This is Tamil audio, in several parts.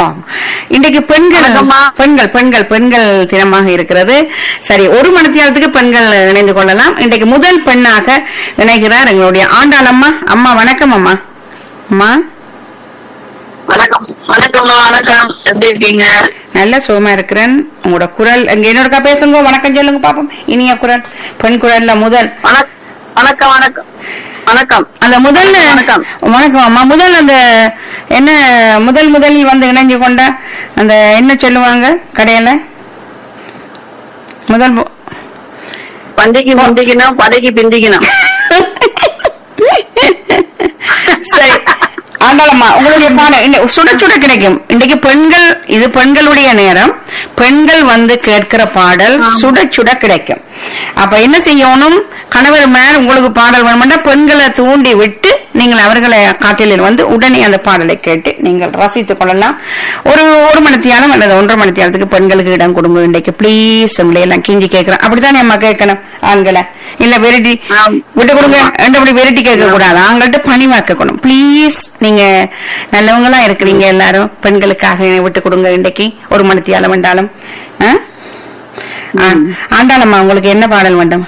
ஆம். இன்றைக்கு பெண்கள் வணக்கம்மா. பெண்கள் பெண்கள் பெண்கள் தினமாக இருக்கிறது சரி ஒரு மணித்தியாலத்துக்கு பெண்கள் இணைந்து கொள்ளலாம் இன்றைக்கு முதல் பெண்ணாக இணைகிறார் எங்களுடைய ஆண்டாளம்மா அம்மா வணக்கம் அம்மா அம்மா வணக்கம் வணக்கம்மா வணக்கம் எப்படி இருக்கீங்க நல்ல சுகமா இருக்கிறேன் உங்களோட குரல் இங்க இன்னொருக்கா பேசுங்க வணக்கம் சொல்லுங்க பாப்போம் இனிய குரல் பெண் குரல்ல முதல் வணக்- வணக்கம் வணக்கம் வணக்கம் அந்த முதல் வணக்கம். வணக்கம் அம்மா முதல் அந்த என்ன முதல் முதலில் வந்து இணைஞ்சு கொண்ட அந்த என்ன சொல்லுவாங்க கடையில முதல் மு- பண்டிகை முந்திக்கணும் படைக்கு பிந்திக்கணும் சரி ஆண்டாளம்மா உங்களுடைய பாடம் இந்த சுட சுட கிடைக்கும் இன்றைக்கு பெண்கள் இது பெண்களுடைய நேரம் பெண்கள் வந்து கேட்கிற பாடல் சுட சுட கிடைக்கும் அப்ப என்ன செய்யணும் கணவர் மேல் உங்களுக்கு பாடல் வேணும்னா பெண்களை தூண்டி விட்டு நீங்கள் அவர்களை காட்டிலில் வந்து உடனே அந்த பாடலை கேட்டு நீங்கள் ரசித்துக் கொள்ளலாம் ஒரு ஒரு மணித்தியாலம் அல்லது ஒன்றரை மணித்தியாலத்துக்கு பெண்களுக்கு இடம் கொடுங்க இன்றைக்கு ப்ளீஸ் உங்களை எல்லாம் கிஞ்சி கேட்கிறேன் அப்படித்தானே அம்மா கேட்கணும் ஆண்களை இல்ல வெரைட்டி ஆம். விட்டு கொடுங்க ரெண்டு வெரைட்டி கேட்க கூடாது அவங்கள்ட்ட பணிவா கேட்கணும் ப்ளீஸ் நீங்க நல்லவங்களா இருக்கிறீங்க எல்லாரும் பெண்களுக்காக விட்டு கொடுங்க இன்றைக்கு ஒரு மணித்தியாலம் வேண்டாலும் ஆ? ஆ, ஆண்டாளம்மா உங்களுக்கு என்ன பாடல் வேண்டும்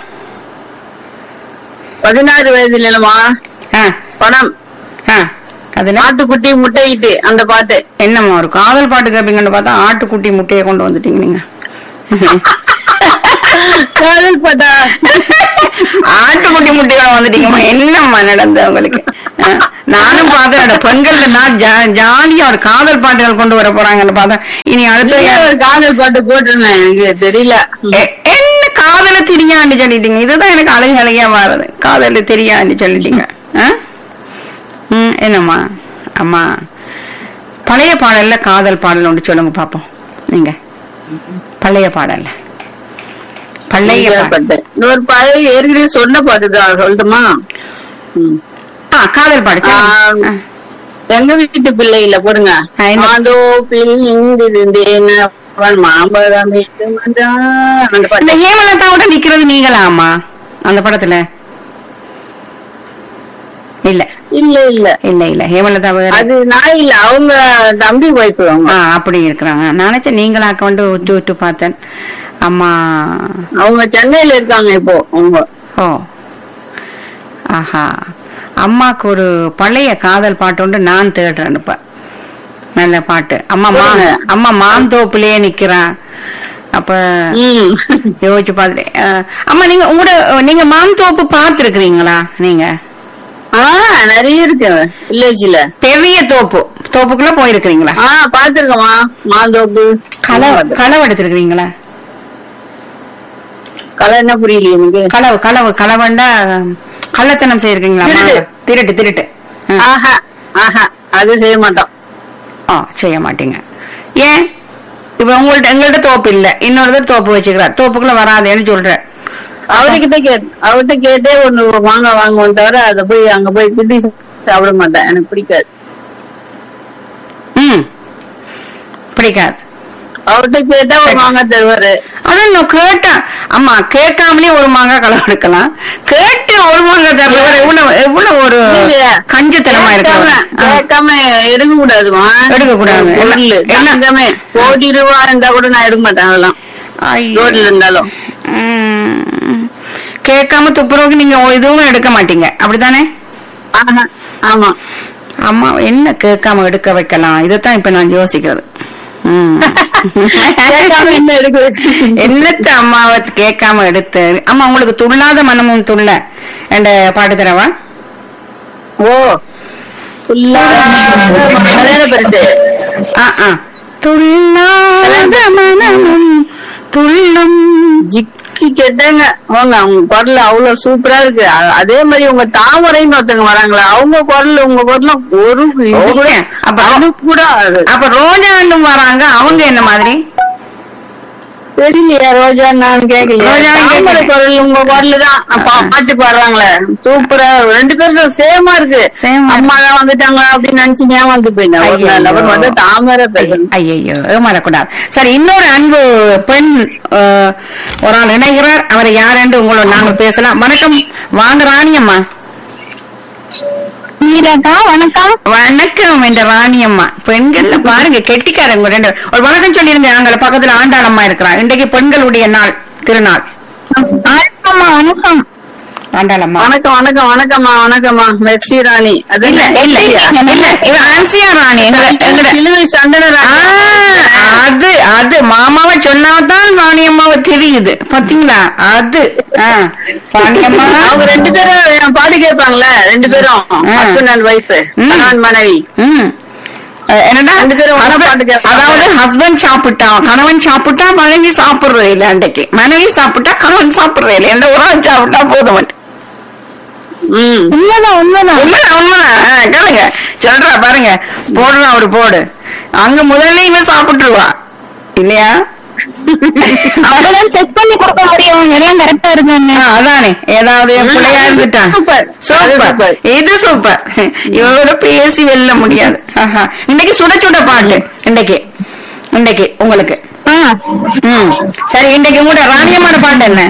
பதினாறு வயதுல இல்லம்மா ஆ, படம் ஆ, அதுல ஆட்டுக்குட்டி முட்டையிட்டு அந்த பாட்டு என்னம்மா ஒரு காதல் பாட்டு கேட்பீங்கன்னு பார்த்தா ஆட்டுக்குட்டி முட்டையை கொண்டு வந்துட்டீங்க நீங்க காதல் பாட்டா ஆட்டுக்குட்டி முட்டையோட வந்துட்டீங்கம்மா என்னம்மா நடந்தது உங்களுக்கு ஆ, நானும் பார்த்தேன் பெண்கள் நான் ஜா- ஜாலியா ஒரு காதல் பாட்டுகள் கொண்டு வர போறாங்கன்னு பார்த்தேன் இனி அடுத்த நீங்க ஒரு காதல் பாட்டு போட்டிருந்தேன் எனக்கு தெரியல எ- என்ன காதல தெரியான்னு சொல்லிட்டீங்க இதுதான் எனக்கு அழகு அழகியா மாறுது காதல தெரியான்னு சொல்லிட்டீங்க ஆ? ம், என்னம்மா அம்மா பழைய பாடல்ல காதல் பாடல் ஒன்று சொல்லுங்க பாப்போம் நீங்க பழைய பாடல்ல பழைய பாடல் பாட்டு இன்னொரு பழைய ஏற்கனவே சொன்ன பாட்டு தான் சொல்லட்டுமா ம். ஆ, காதல் பாடு சொல்லுங்க. ஆ. எங்க வீட்டு பிள்ளையில போடுங்க ஆ, என்ன? அதோ பிள்ளைந்தேன் அவன் மாம்பழம் இட்டு வந்தான். அந்த இந்த பாட்டு ஹேமலதாவோட நிக்கிறது நீங்களாமா அந்த படத்துல இல்ல இல்ல இல்ல இல்ல இல்ல ஹேமலதா வேற அது நான் இல்ல அவங்க தம்பி ஒய்ஃப் அவங்க ஆ அப்படி இருக்கிறாங்க நான் நினைச்சேன் நீங்களாக்க வந்து உற்று உற்று பார்த்தேன் அம்மா அவங்க சென்னையில இருக்காங்க இப்போ அவங்க ஓ ஆஹா அம்மாக்கு ஒரு பழைய காதல் பாட்டு உண்டு நான் தேடுறேன் இப்ப நல்ல பாட்டு அம்மா மா சொல்லுங்க. அம்மா மாந்தோப்புலயே நிக்கிறான் அப்ப ம். யோசிச்சு பார்த்துட்டு அஹ், அம்மா நீங்க உங்களோட நீங்க மாந்தோப்பு பார்த்திருக்கிறீங்களா நீங்க ஆ நிறைய இருக்கு வில்லேஜ்ல பெரிய தோப்பு தோப்புக்குள்ள போயிருக்கிறீங்களா ஆ பாத்துருக்கமா மாந்தோப்பு களவு களவு எடுத்திருக்கிறீங்களா கலை என்ன புரியலையே எனக்கு களவு களவு களவுண்டா கள்ளத்தனம் செய்யிருக்கீங்களா திருட்டு. திருட்டு திருட்டு ஆ. ஆஹா ஆஹா அது செய்ய மாட்டோம் ஆ செய்ய மாட்டீங்க ஏன் இப்ப உங்கள்ட்ட எங்கள்ட்ட தோப்பு இல்ல இன்னொருத்தர் தோப்பு வச்சுக்கிறார் தோப்புக்குள்ள வராதேன்னு சொல்ற அவர்கிட்ட கேட் அவர்கிட்ட கேட்டே ஒண்ணு வாங்க வாங்குவோம் தவிர அத போய் அங்க போய் திட்டி சாப்பிட மாட்டேன் எனக்கு பிடிக்காது ம் பிடிக்காது அவர்கிட்ட கேட்டா ஒரு மாங்காய் தருவாரு அதான் நான் கேட்டேன் அம்மா கேட்காமலே ஒரு மாங்காய் களவு எடுக்கலாம் கேட்டு ஒரு மாங்காய் தரவர் எவ்வளவு எவ்வளவு ஒரு இல்லையா? கஞ்சத்தனமா கேட்காம இருக்கு கேட்காம எடுக்க கூடாதுமா எடுக்க கூடாது. பொருள் என்ன? தங்கமே கோடி ரூபா இருந்தா கூட நான் எடுக்க மாட்டேன் அதெல்லாம் ரோட்ல இருந்தாலும் ம். கேட்காம துப்புரவுக்கு நீங்க இதுவும் எடுக்க மாட்டீங்க அப்படித்தானே ஆஹா, ஆமா அம்மா என்ன கேட்காம எடுக்க வைக்கலாம் இதைத்தான் இப்ப நான் யோசிக்கிறது ம். கேட்காம என்ன எடுக்க வச்சு என்னத்த அம்மாவை கேட்காம எடுத்து அம்மா உங்களுக்கு துள்ளாத மனமும் துள்ள என்ற பாட்டு தரவா ஓ ஃபுல்லா கல்யாண பரிசு ஆ ஆ துள்ளாத மனமும் துள்ளும் ஜிக்கி கேட்டாங்க அவங்க அவங்க குரல் அவ்வளவு சூப்பரா இருக்கு அ- அதே மாதிரி உங்க தாமரைன்னு ஒருத்தங்க வராங்களா அவங்க குரல் உங்க குரல் ஒரு இது கூட Okay. அப்ப அது கூட அது அப்ப ரோஜாண்டும் வராங்க அவங்க என்ன மாதிரி தெரியலையா ரோஜா நான் கேக்கலையா ரோஜான்னு தாமரை கேக்கல. குரல் உங்க குரல் தான் பா- பாட்டு பாடுறாங்களே சூப்பரா ரெண்டு பேரும் சேமா இருக்கு Same ஆ அம்மா தான் வந்துட்டாங்க அப்படின்னு நினைச்சு ஞாபகம் போயிட்டேன் ஒரு நாள் அவர் வந்து தாமரை பேசணும் ஐயோ ஏமாறக்கூடாது சரி இன்னொரு அன்பு பெண் அஹ், ஒரு ஆள் இணைகிறார் அவர் யார் என்று உங்களோட நாங்கள் பேசலாம் வணக்கம் வாங்க ராணி அம்மா மீராக்கா வணக்கம் வணக்கம் என்ற ராணியம்மா பெண்கள்ல பாருங்க கெட்டிக்காரங்க ரெண்டு ஒரு வணக்கம் சொல்லிருங்க அங்க பக்கத்துல ஆண்டாளம்மா இருக்கிறான் இன்றைக்கு பெண்களுடைய நாள் திருநாள் ஆமாம்மா வணக்கம் ஆண்டாளம்மா வணக்கம் வணக்கம் வணக்கம்மா வணக்கம்மா மெர்சி ராணி அது இல்ல இல்ல இல்ல இவ ஆன்சியா ராணி எங்க எங்கட சிலுவை சந்தன ஆ, ராணி அது அது மாமாவை சொன்னாதான் ராணியம்மாவை தெரியுது பாத்தீங்களா அது ஆ, ராணியம்மா அவங்க ரெண்டு பேரும் என் பாட்டு கேட்பாங்கல்ல ரெண்டு பேரும் ஆ. ஹஸ்பண்ட் அண்ட் ஒய்ஃப் ம். கணவன் மனைவி ம். அஹ் என்னடா ரெண்டு பேரும் ஒண்ணா husband- பாட்டு கேட்பாங்க. அதாவது ஹஸ்பண்ட் சாப்பிட்டான் கணவன் சாப்பிட்டா மனைவி சாப்பிடுறது இல்ல அன்றைக்கு மனைவி சாப்பிட்டா கணவன் சாப்பிடுறது இல்லை எந்த ஒரு ஆள் சாப்பிட்டா போதும் ம் உண்மைதான் உண்மைதான் உண்மைதான் உண்மைதான் ஆ, கேளுங்க சொல்றா பாருங்க போடுறான் அவரு போடு அங்க முதல்ல இவன் சாப்பிட்டுருவா இல்லையா அப்பதான் செக் பண்ணி கொடுக்க முடியும் எல்லாம் கரெக்டா இருக்கான்னு ஆ, அதானே ஏதாவது ம், பிள்ளையா அது இருந்துட்டா சூப்பர். அது சூப்பர் சூப்பர். இது சூப்பர் இவரோட பேசி வெல்ல முடியாது ஆஹா. இன்னைக்கு சுட சுட பாட்டு இன்னைக்கு இன்னைக்கு உங்களுக்கு ஆ, ம் சரி இன்னைக்கு உங்களோட ராணியமான பாட்டு என்ன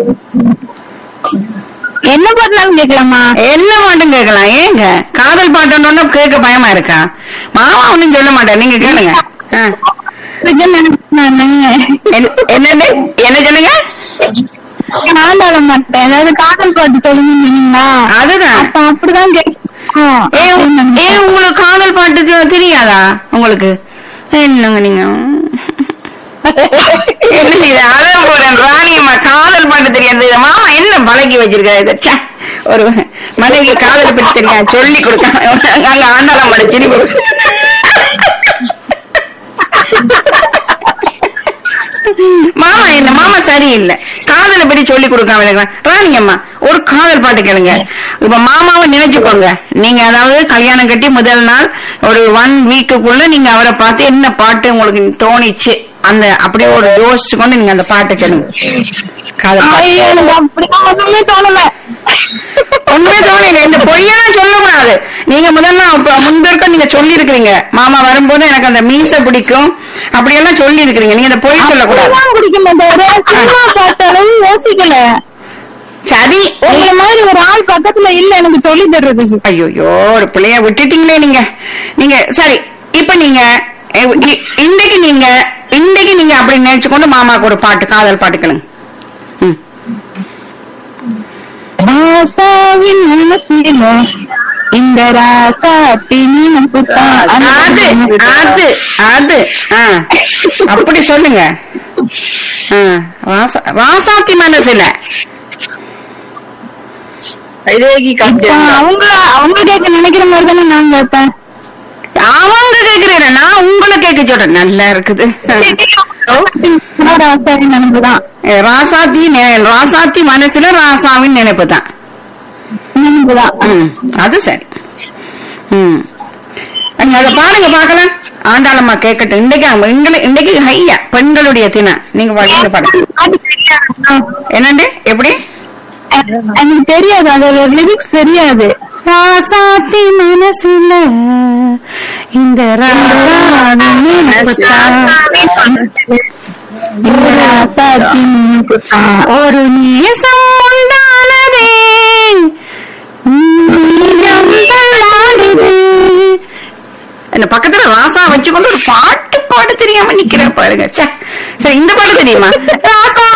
என்ன பண்ணாலும் கேட்கலாமா என்ன பாட்டும் கேட்கலாம் ஏங்க காதல் பாட்டுன்னு கேட்க பயமா இருக்கா மாமா ஒண்ணும் சொல்ல மாட்டேன் நீங்க கேளுங்க ஆ. இருக்குன்னு நினைச்சேன் நானு. என்ன- என்னன்னு என்ன சொல்லுங்க ஆண்டாள மாட்டேன் ஏதாவது காதல் பாட்டு சொல்லுங்கன்னு சொன்னீங்களா அதுதான் அப்ப அப்படிதான் கேட்கும் ஏ ஏ உங்களுக்கு காதல் பாட்டு தெ- தெரியாதா உங்களுக்கு என்னங்க நீங்க என்ன இது அழ போறேன் ராணியம்மா காதல் பாட்டு தெரியாது இது மாமா என்ன பழக்கி வச்சிருக்காரு இதை ச்சே. ஒரு மனைவி காதல் பற்றி தெரியாது சொல்லி கொடுக்க அங்க ஆண்டாளம் பட சிரிப்பு மாமா என்ன மாமா சரியில்லை காதலை பற்றி சொல்லி கொடுக்காம இருக்கிறான் ராணியம்மா ஒரு காதல் பாட்டு கேளுங்க இப்ப மாமாவை நினைச்சுக்கோங்க நீங்க அதாவது கல்யாணம் கட்டி முதல் நாள் ஒரு ஒன் வீக்குக்குள்ள நீங்க அவரை பார்த்து என்ன பாட்டு உங்களுக்கு தோணிச்சு அந்த அப்படியே ஒரு யோசிச்சு கொண்டு நீங்க அந்த பாட்டை கேளுங்க காதல் பாட்டு ஐயோ, எனக்கு அப்படிதான் ஒண்ணுமே தோணல உண்மையே தோணுங்க இந்த பொய்யெல்லாம் சொல்லக்கூடாது நீங்க முதல்ல அப்ப முன்பிருக்க நீங்க சொல்லி இருக்கிறீங்க மாமா வரும்போது எனக்கு அந்த மீசை பிடிக்கும் அப்படியெல்லாம் சொல்லி இருக்கிறீங்க நீங்க இந்த பொய் சொல்லக்கூடாது அப்படிலாம் குடிக்க மாட்டாரு சினிமா பார்த்தாலும் யோசிக்கல சரி உங்களை மாதிரி ஒரு ஆள் பக்கத்துல இல்ல எனக்கு சொல்லி தர்றதுக்கு ஐயோ ஒரு பிள்ளைய விட்டுட்டீங்களே நீங்க நீங்க சரி இப்ப நீங்க எ- இ- இன்றைக்கு நீங்க இன்றைக்கு நீங்க அப்படி நினைச்சுக்கொண்டு மாமாக்கு ஒரு பாட்டு காதல் பாட்டுக்கணுங்க ம். ராசாவின் மனசில இந்த ராசாத்தி நினைப்பு தான் அது அது அது ஆ, அப்படி சொல்லுங்க ஆ, ராசா- ராசாத்தி மனசுல வைதேகி காட்சி அவங்க அவங்க கேட்க நினைக்கிற மாதிரி தானே நான் கேட்பேன் அவங்க கேக்குறேன் நான் உங்களை கேட்க சொல்றேன் நல்லா இருக்குது ராசாவின் நினைப்பு தான் ஏ, ராசாத்தி நெ- ராசாத்தி மனசுல ராசாவின் நினைப்பு தான் நினைப்பு தான் ம், அது சரி ம் அங்க அதை பாருங்க பார்க்கலாம் ஆண்டாளம்மா கேட்கட்டும் இன்றைக்கு அவங்க எங்களை- இன்றைக்கு ஹையா பெண்களுடைய தினம் நீங்க பாடுங்க பாடுங்க அது தெரியாது. என்னண்டு எப்படி எனக்கு தெரியாது அதோட லிரிக்ஸ் தெரியாது ராசாத்தி மனசுல இந்த ராசாவின் நினைப்பு தான். இந்த ராசாத்தி நினைப்பு தான் ஒரு நேசம் உண்டானதே நீலம் தள்ளாடுது. இந்த பக்கத்துல ராசா வச்சுக்கொண்டு ஒரு பாட்டு பாட தெரியாம நிக்கிற பாருங்க ச்சே. சரி இந்த பாட்டு தெரியுமா ராசா